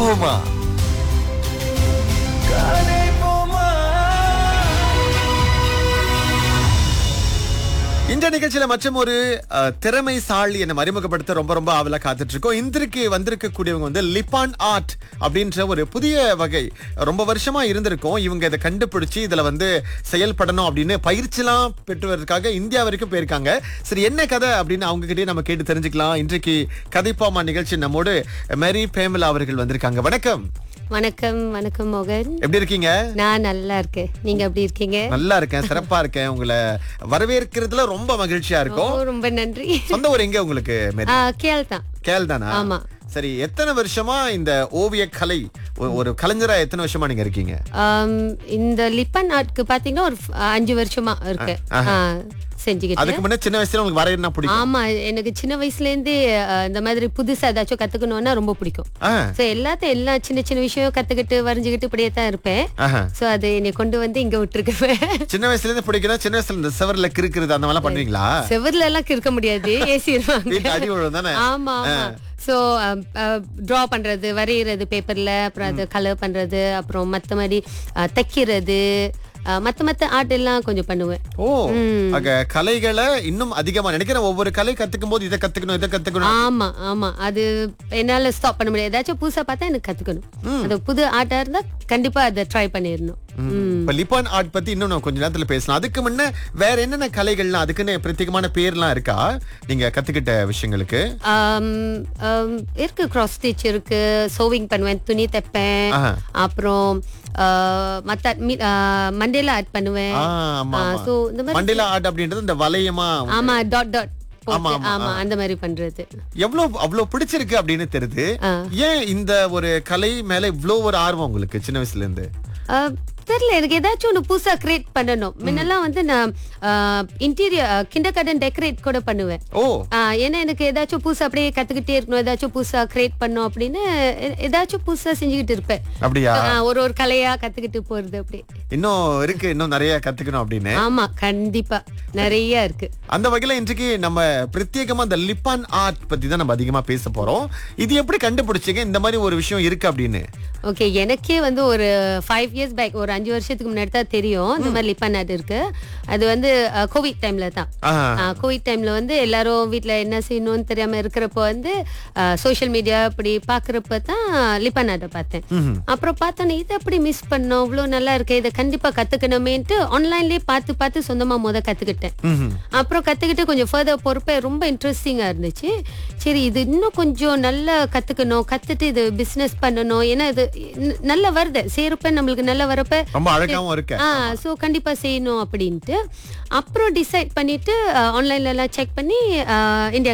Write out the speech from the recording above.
போமா கடை போமா இந்த நிகழ்ச்சியில மற்றும் ஒரு அஹ், திறமைசாலி என அறிமுகப்படுத்த ரொம்ப ரொம்ப ஆவலா காத்துட்டு இருக்கோம் இன்றைக்கு வந்திருக்கக்கூடியவங்க வந்து லிப்பான் ஆர்ட் அப்படின்ற ஒரு புதிய வகை ரொம்ப வருஷமா இருந்திருக்கும் இவங்க இதை கண்டுபிடிச்சு இதுல வந்து செயல்படணும் அப்படின்னு பயிற்சிலாம் பெற்றுவதற்காக இந்தியா வரைக்கும் போயிருக்காங்க சரி என்ன கதை அப்படின்னு அவங்க கிட்டே நம்ம கேட்டு தெரிஞ்சுக்கலாம் இன்றைக்கு கதைப்பாமா நிகழ்ச்சி நம்மோடு மேரி பேமலா அவர்கள் வந்திருக்காங்க வணக்கம் வணக்கம் வணக்கம் மோகன் எப்படி இருக்கீங்க நான் நல்லா இருக்கேன் நீங்க எப்படி இருக்கீங்க நல்லா இருக்கேன் சிறப்பா இருக்கேன் உங்களை வரவேற்கிறதுல ரொம்ப மகிழ்ச்சியா ஓ, இருக்கும் ரொம்ப நன்றி சொந்த ஊர் எங்க உங்களுக்கு மேரி? ஆ, கேள் தான் கேள் தானா ஆமா. சரி எத்தனை வருஷமா இந்த ஓவிய கலை ஒ- ஒரு கலைஞரா எத்தனை வருஷமா நீங்க இருக்கீங்க ஆம், இந்த லிப்பன் ஆர்ட்க்கு பாத்தீங்கன்னா ஒரு ஃப- அஞ்சு வருஷமா இருக்கு ஆ, செஞ்சுக்கிட்டு அதுக்கு முன்ன சின்ன வயசுல உங்களுக்கு வரையறனா பிடிக்கும் ஆமா எனக்கு சின்ன வயசுல இருந்தே ஆ, இந்த மாதிரி புதுசா ஏதாச்சும் கத்துக்கணும்னா ரொம்ப பிடிக்கும் ஆ, சோ எல்லாத்தையும் எல்லா சின்ன சின்ன விஷயம் கத்துக்கிட்டு வரைஞ்சுக்கிட்டு இப்படியே தான் இருப்பேன் ஆஹா. சோ அது என்னை கொண்டு வந்து இங்க விட்டுருக்கேன் சின்ன வயசுல இருந்து பிடிக்கும் சின்ன வயசுல இந்த செவர்ல கிறுக்குறது அந்த மாதிரிலாம் பண்ணுவீங்களா செவர்ல எல்லாம் இருக்க முடியாது ஏசிடுவாங்க வீட்டு அடி விழும் தானே ஆமா ஆமா சோ டிரா பண்றது வரைகிறது பேப்பர்ல அப்புறம் அது கலர் பண்றது அப்புறம் மத்த மாதிரி அஹ், தைக்கிறது அஹ், மத்த மத்த ஆர்ட் எல்லாம் கொஞ்சம் பண்ணுவேன் ஓ ஆக கலைகளை இன்னும் அதிகமா நினைக்கிறேன் ஒவ்வொரு கலை கத்துக்கும் போது இதை கத்துக்கணும் இதை கத்துக்கணும் ஆமா ஆமா அது என்னால ஸ்டாப் பண்ண முடியாது ஏதாச்சும் புதுசா பார்த்தா எனக்கு கத்துக்கணும் அது புது ஆர்ட்டா இருந்தா கண்டிப்பா அதை ட்ரை பண்ணிடணும் இப்ப லிப்பான் ஆர்ட் பத்தி இன்னும் நான் கொஞ்ச நேரத்துல பேசலாம் அதுக்கு முன்ன வேற என்னென்ன கலைகள்லாம் அதுக்குன்னு பிரத்யேகமான பேர்லாம் இருக்கா நீங்க கத்துக்கிட்ட விஷயங்களுக்கு ஆம், ஆம், இருக்கு கிராஸ் ஸ்டிச் இருக்கு சோவிங் பண்ணுவேன் துணி தைப்பேன் ஆஹா. அப்புறம் அஹ், மத்த மண்டேல ஆர்ட் பண்ணுவேன் ஆ, ஆமா ஆ, ஆமா so இந்த மாதிரி மண்டிலா ஆர்ட் அப்படின்றது இந்த வளையமா ஆமா டாட் டாட் ஆமா, ஆமா, ஆமா அந்த மாதிரி பண்றது எவ்வளவு அவ்வளவு பிடிச்சிருக்கு அப்படின்னு தெரியுது ஆ. ஏன் இந்த ஒரு கலை மேல இவ்வளவு ஒரு ஆர்வம் உங்களுக்கு சின்ன வயசுல இருந்து அஹ், தெரியல எனக்கு ஏதாச்சும் ஒன்று புதுசா கிரியேட் பண்ணணும் முன்னெல்லாம் வந்து நான் இன்டீரியர் கிண்டர் கார்டன் டெக்கரேட் கூட பண்ணுவேன் ஓ ஆஹ் ஏன்னா எனக்கு ஏதாச்சும் புதுசா அப்படியே கத்துக்கிட்டே இருக்கணும் ஏதாச்சும் புதுசா கிரியேட் பண்ணும் அப்படின்னு எ- ஏதாச்சும் புதுசா செஞ்சுக்கிட்டு இருப்பேன் அப்படியா ஆஹ் ஒரு ஒரு கலையா கத்துக்கிட்டு போறது அப்படி இன்னும் இருக்கு இன்னும் நிறைய கத்துக்கணும் அப்படின்னு ஆமா கண்டிப்பா நிறைய இருக்கு அந்த வகையில இன்றைக்கு நம்ம பிரத்யேகமா இந்த லிப்பான் ஆர்ட் பத்தி தான் நம்ம அதிகமா பேச போறோம் இது எப்படி கண்டுபிடிச்சீங்க இந்த மாதிரி ஒரு விஷயம் இருக்கு அப்படின்னு ஓகே எனக்கே வந்து ஒரு ஃபைவ் இயர்ஸ் பேக் ஒரு அஞ்சு வருஷத்துக்கு முன்னாடி தான் தெரியும் இந்த மாதிரி லிப்பா நாட் இருக்கு அது வந்து கோவிட் டைம்ல தான் ஆஹா. கோவிட் டைம்ல வந்து எல்லாரும் வீட்ல என்ன செய்யணும்னு தெரியாம இருக்கிறப்ப வந்து சோஷியல் மீடியா இப்படி பாக்குறப்ப தான் லிப்பா நாட்டை பார்த்தேன் அப்புறம் பார்த்தோன்னே இதை அப்படி மிஸ் பண்ணோம் இவ்வளவு நல்லா இருக்கு இதை கண்டிப்பா கத்துக்கணுமேன்ட்டு ஆன்லைன்லயே பார்த்து பார்த்து சொந்தமா முத கத்துக்கிட்டேன் ம்ஹும். அப்புறம் கத்துக்கிட்டு கொஞ்சம் ஃபர்தர் பொறுப்பே ரொம்ப இன்ட்ரெஸ்டிங்கா இருந்துச்சு சரி இது இன்னும் கொஞ்சம் நல்லா கத்துக்கணும் கத்துட்டு இது பிசினஸ் பண்ணணும் ஏன்னா இது ந- நல்லா வருது செய்யறப்ப நம்மளுக்கு நல்லா வரப்ப ரொம்ப அழகாவும் இருக்கு ஆ சோ கண்டிப்பா செய்யணும் அப்படின்ட்டு அப்புறம் டிசைட் பண்ணிட்டு ஆன்லைன்ல எல்லாம் செக் பண்ணி இந்தியா